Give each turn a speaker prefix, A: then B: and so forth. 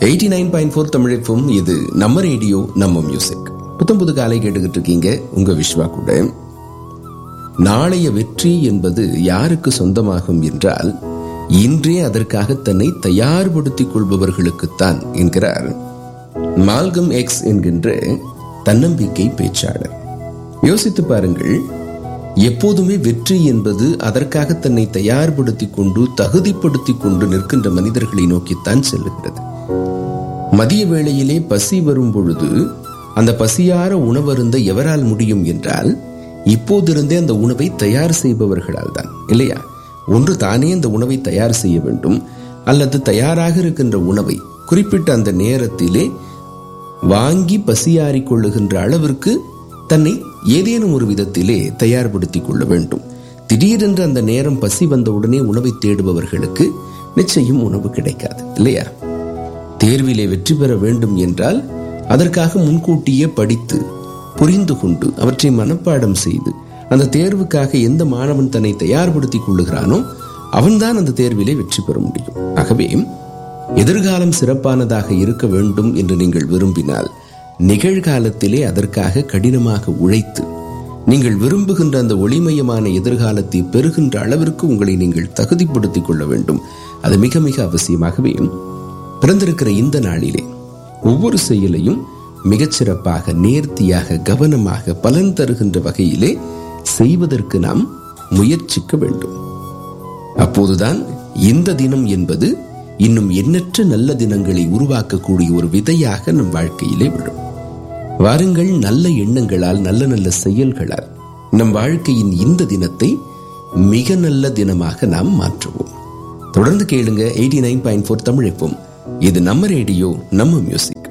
A: eighty nine point four தமிழிப்பும் இது நம்ம ரேடியோ நம்ம மியூசிக் புத்தம் புது காலை கேட்டுக்கிட்டு இருக்கீங்க உங்க விஸ்வா கூட நாளைய வெற்றி என்பது யாருக்கு சொந்தமாகும் என்றால் இன்றே அதற்காக தன்னை தயார்படுத்திக் கொள்பவர்களுக்குத்தான் என்கிறார் மால்கம் எக்ஸ் என்கின்ற தன்னம்பிக்கை பேச்சாளர் யோசித்து பாருங்கள் எப்போதுமே வெற்றி என்பது அதற்காக தன்னை தயார்படுத்திக் கொண்டு தகுதிப்படுத்திக் கொண்டு நிற்கின்ற மனிதர்களை நோக்கித்தான் செல்லுகிறது மதிய வேளையிலே பசி வரும் பொழுது அந்த பசியார உணவருந்த எவரால் முடியும் என்றால் இப்போதிருந்தே அந்த உணவை தயார் செய்பவர்களால் தான் இல்லையா ஒன்று தானே அந்த உணவை தயார் செய்ய வேண்டும் அல்லது தயாராக இருக்கின்ற உணவை குறிப்பிட்ட அந்த நேரத்திலே வாங்கி பசியாறிக் கொள்ளுகின்ற அளவிற்கு தன்னை ஏதேனும் ஒரு விதத்திலே தயார்படுத்திக் கொள்ள வேண்டும் திடீரென்று அந்த நேரம் பசி வந்த உடனே உணவை தேடுபவர்களுக்கு நிச்சயம் உணவு கிடைக்காது இல்லையா தேர்விலே வெற்றி பெற வேண்டும் என்றால் அதற்காக முன்கூட்டியே படித்து புரிந்து கொண்டு அவற்றை மனப்பாடம் செய்து அந்த தேர்வுக்காக எந்த மாணவன் தன்னை தயார்படுத்திக் கொள்ளுகிறானோ அவன்தான் அந்த தேர்விலே வெற்றி பெற முடியும் ஆகவே எதிர்காலம் சிறப்பானதாக இருக்க வேண்டும் என்று நீங்கள் விரும்பினால் நிகழ்காலத்திலே அதற்காக கடினமாக உழைத்து நீங்கள் விரும்புகின்ற அந்த ஒளிமயமான எதிர்காலத்தை பெறுகின்ற அளவிற்கு உங்களை நீங்கள் தகுதிப்படுத்திக் கொள்ள வேண்டும் அது மிக மிக அவசியமாகவே பிறந்திருக்கிற இந்த நாளிலே ஒவ்வொரு செயலையும் மிகச்சிறப்பாக நேர்த்தியாக கவனமாக பலன் தருகின்ற வகையிலே செய்வதற்கு நாம் முயற்சிக்க வேண்டும் அப்போதுதான் இந்த தினம் என்பது இன்னும் எண்ணற்ற நல்ல தினங்களை உருவாக்கக்கூடிய ஒரு விதையாக நம் வாழ்க்கையிலே விழும் வாருங்கள் நல்ல எண்ணங்களால் நல்ல நல்ல செயல்களால் நம் வாழ்க்கையின் இந்த தினத்தை மிக நல்ல தினமாக நாம் மாற்றுவோம் தொடர்ந்து கேளுங்க எயிட்டி நைன் பாயிண்ட் ஃபோர் தமிழப்போம் இது நம்ம ரேடியோ நம்ம மியூசிக்